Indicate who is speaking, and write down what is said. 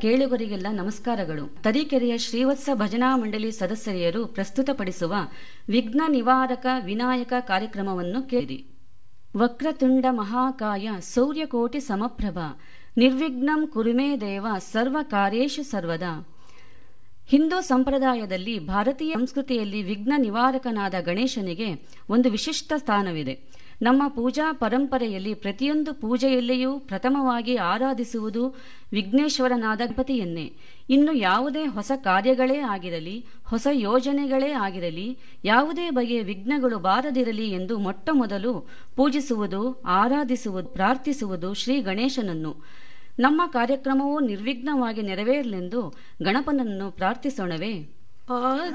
Speaker 1: ಕೇಳುಗರಿಗೆಲ್ಲ ನಮಸ್ಕಾರಗಳು ತರೀಕೆರೆಯ ಶ್ರೀವತ್ಸ ಭಜನಾ ಮಂಡಳಿ ಸದಸ್ಯರಿಯರು ಪ್ರಸ್ತುತಪಡಿಸುವ ವಿಘ್ನ ನಿವಾರಕ ವಿನಾಯಕ ಕಾರ್ಯಕ್ರಮವನ್ನು ಕೇಳಿ ವಕ್ರತುಂಡ ಮಹಾಕಾಯ ಸೌರ್ಯಕೋಟಿ ಸಮಪ್ರಭ ನಿರ್ವಿಘ್ನಂ ಕುರುಮೇ ದೇವ ಸರ್ವ ಕಾರ್ಯೇಶು ಸರ್ವದಾ ಹಿಂದೂ ಸಂಪ್ರದಾಯದಲ್ಲಿ ಭಾರತೀಯ ಸಂಸ್ಕೃತಿಯಲ್ಲಿ ವಿಘ್ನ ನಿವಾರಕನಾದ ಗಣೇಶನಿಗೆ ಒಂದು ವಿಶಿಷ್ಟ ಸ್ಥಾನವಿದೆ ನಮ್ಮ ಪೂಜಾ ಪರಂಪರೆಯಲ್ಲಿ ಪ್ರತಿಯೊಂದು ಪೂಜೆಯಲ್ಲಿಯೂ ಪ್ರಥಮವಾಗಿ ಆರಾಧಿಸುವುದು ವಿಘ್ನೇಶ್ವರನಾದ ಗಣಪತಿಯನ್ನೇ ಇನ್ನು ಯಾವುದೇ ಹೊಸ ಕಾರ್ಯಗಳೇ ಆಗಿರಲಿ ಹೊಸ ಯೋಜನೆಗಳೇ ಆಗಿರಲಿ ಯಾವುದೇ ಬಗೆಯ ವಿಘ್ನಗಳು ಬಾರದಿರಲಿ ಎಂದು ಮೊಟ್ಟ ಮೊದಲು ಪೂಜಿಸುವುದು ಆರಾಧಿಸುವುದು ಪ್ರಾರ್ಥಿಸುವುದು ಶ್ರೀ ಗಣೇಶನನ್ನು ನಮ್ಮ ಕಾರ್ಯಕ್ರಮವು ನಿರ್ವಿಘ್ನವಾಗಿ ನೆರವೇರಲೆಂದು ಗಣಪನನ್ನು ಪ್ರಾರ್ಥಿಸೋಣವೇ